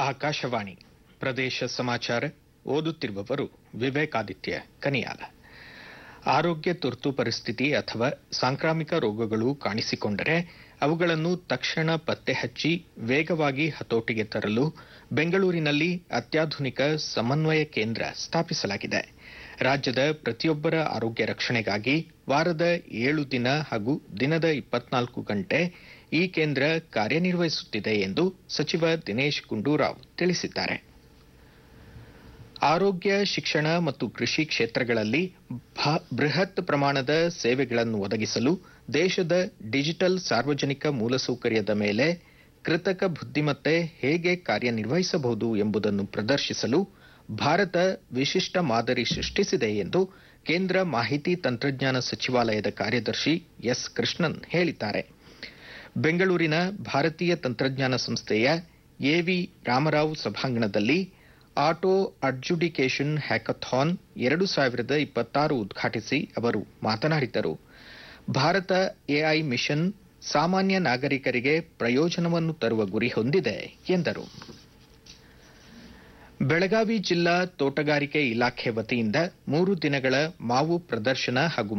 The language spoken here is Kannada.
ಆಕಾಶವಾಣಿ ಪ್ರದೇಶ ಸಮಾಚಾರ ಓದುತ್ತಿರುವವರು ವಿವೇಕಾದಿತ್ಯ ಕನಿಯಾಲ ಆರೋಗ್ಯ ತುರ್ತು ಪರಿಸ್ಥಿತಿ ಅಥವಾ ಸಾಂಕ್ರಾಮಿಕ ರೋಗಗಳು ಕಾಣಿಸಿಕೊಂಡರೆ ಅವುಗಳನ್ನು ತಕ್ಷಣ ಪತ್ತೆ ಹಚ್ಚಿ ವೇಗವಾಗಿ ಹತೋಟಿಗೆ ತರಲು ಬೆಂಗಳೂರಿನಲ್ಲಿ ಅತ್ಯಾಧುನಿಕ ಸಮನ್ವಯ ಕೇಂದ್ರ ಸ್ಥಾಪಿಸಲಾಗಿದೆ ರಾಜ್ಯದ ಪ್ರತಿಯೊಬ್ಬರ ಆರೋಗ್ಯ ರಕ್ಷಣೆಗಾಗಿ ವಾರದ ಏಳು ದಿನ ಹಾಗೂ ದಿನದ ಇಪ್ಪತ್ನಾಲ್ಕು ಗಂಟೆ ಈ ಕೇಂದ್ರ ಕಾರ್ಯನಿರ್ವಹಿಸುತ್ತಿದೆ ಎಂದು ಸಚಿವ ದಿನೇಶ್ ಗುಂಡೂರಾವ್ ತಿಳಿಸಿದ್ದಾರೆ ಆರೋಗ್ಯ ಶಿಕ್ಷಣ ಮತ್ತು ಕೃಷಿ ಕ್ಷೇತ್ರಗಳಲ್ಲಿ ಭ- ಬೃಹತ್ ಪ್ರಮಾಣದ ಸೇವೆಗಳನ್ನು ಒದಗಿಸಲು ದೇಶದ ಡಿಜಿಟಲ್ ಸಾರ್ವಜನಿಕ ಮೂಲಸೌಕರ್ಯದ ಮೇಲೆ ಕೃತಕ ಬುದ್ಧಿಮತ್ತೆ ಹೇಗೆ ಕಾರ್ಯನಿರ್ವಹಿಸಬಹುದು ಎಂಬುದನ್ನು ಪ್ರದರ್ಶಿಸಲು ಭಾರತ ವಿಶಿಷ್ಟ ಮಾದರಿ ಸೃಷ್ಟಿಸಿದೆ ಎಂದು ಕೇಂದ್ರ ಮಾಹಿತಿ ತಂತ್ರಜ್ಞಾನ ಸಚಿವಾಲಯದ ಕಾರ್ಯದರ್ಶಿ ಎಸ್ ಕೃಷ್ಣನ್ ಹೇಳಿದ್ದಾರೆ ಬೆಂಗಳೂರಿನ ಭಾರತೀಯ ತಂತ್ರಜ್ಞಾನ ಸಂಸ್ಥೆಯ ಎವಿ ರಾಮರಾವ್ ಸಭಾಂಗಣದಲ್ಲಿ ಆಟೋ ಅಡ್ಜುಡಿಕೇಷನ್ ಹ್ಯಾಕಥಾನ್ ಎರಡು ಸಾವಿರದ ಇಪ್ಪತ್ತಾರು ಉದ್ಘಾಟಿಸಿ ಅವರು ಮಾತನಾಡಿದರು ಭಾರತ ಎಐ ಮಿಷನ್ ಸಾಮಾನ್ಯ ನಾಗರಿಕರಿಗೆ ಪ್ರಯೋಜನವನ್ನು ತರುವ ಗುರಿ ಹೊಂದಿದೆ ಎಂದರು ಬೆಳಗಾವಿ ಜಿಲ್ಲಾ ತೋಟಗಾರಿಕೆ ಇಲಾಖೆ ವತಿಯಿಂದ ಮೂರು ದಿನಗಳ ಮಾವು ಪ್ರದರ್ಶನ ಹಾಗೂ